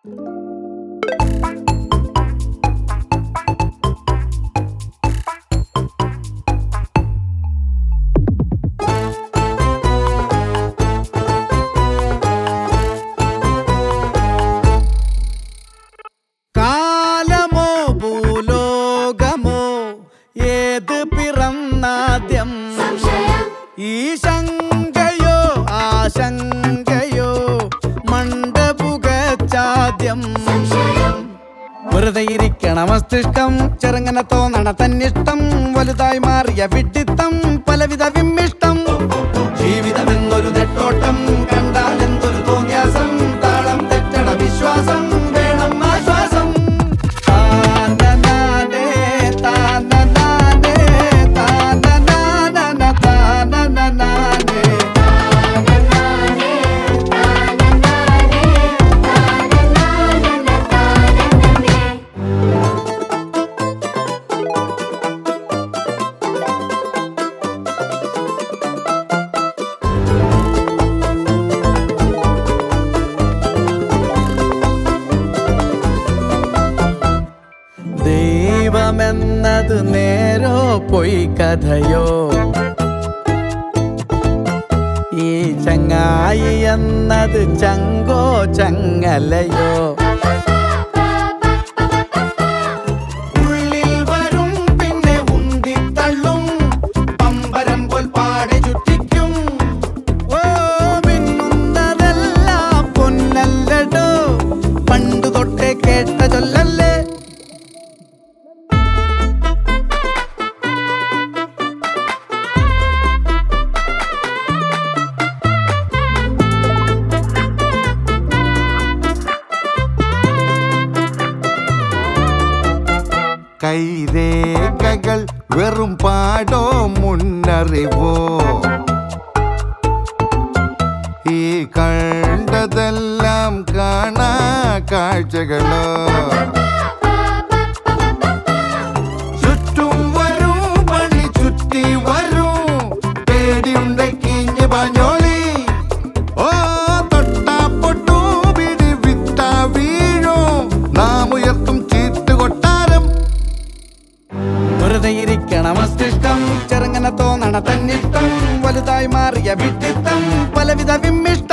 കാലമോ ഭൂലോകമോ ഏത് പിറന്നാദ്യം ഈ ശങ്കയോ ആശങ്കയോ മണ്ടപുകച്ചാദ്യം വെറുതെ ഇരിക്കണ മസ്തിഷ്കം ചെറുങ്ങനെ തോന്നണ തന്നിഷ്ടം വലുതായി മാറിയ വിഡിത്തം പലവിധ വിമ്മിഷ്ടം ജീവിതമെന്നൊരു നെട്ടോട്ടം കണ്ടാൽ എന്തൊരു തോന്നിയാസം താളം തെറ്റണ വിശ്വാസം വേണം ആശ്വാസം താനനാനേ, താനനാനേ, താനനാനന, താനനാനേ. ദൈവമെന്നത് നേരോ പൊയ് കഥയോ ഈ ചങ്ങായി എന്നത് ചങ്കോ ചങ്ങലയോ ഉള്ളിൽ വരും പിന്നെ ഉന്തിത്തള്ളും പമ്പരം പോൽ പാടെ ചുറ്റിക്കും ഓ മിന്നുന്നതെല്ലാം പൊന്നല്ലടോ പണ്ടു തൊട്ടേ കേട്ട ചൊല്ലല്ലേ കൈരേഖകൾ വെറും പാടോ മുന്നറിവോ ഈ കണ്ടതെല്ലാം കാണാ കാഴ്ചകളോ ചുറ്റും വരൂ പണി ചുറ്റി വരൂ പേടിയുണ്ട് കിഞ്ഞ് പാഞ്ഞോളി ഓ തൊട്ടാ പൊട്ടു പിടി വിട്ടാ വീഴും നാം ഉയർത്തും ചീട്ട് കൊട്ടാരം വെറുതെ ഇരിക്കണ മസ്തിഷ്കം ചെറുങ്ങനെ തോന്നണ തന്നിഷ്ടം വലുതായി മാറിയ വിട്ടിത്തം പലവിധ വിമ്മിഷ്ടം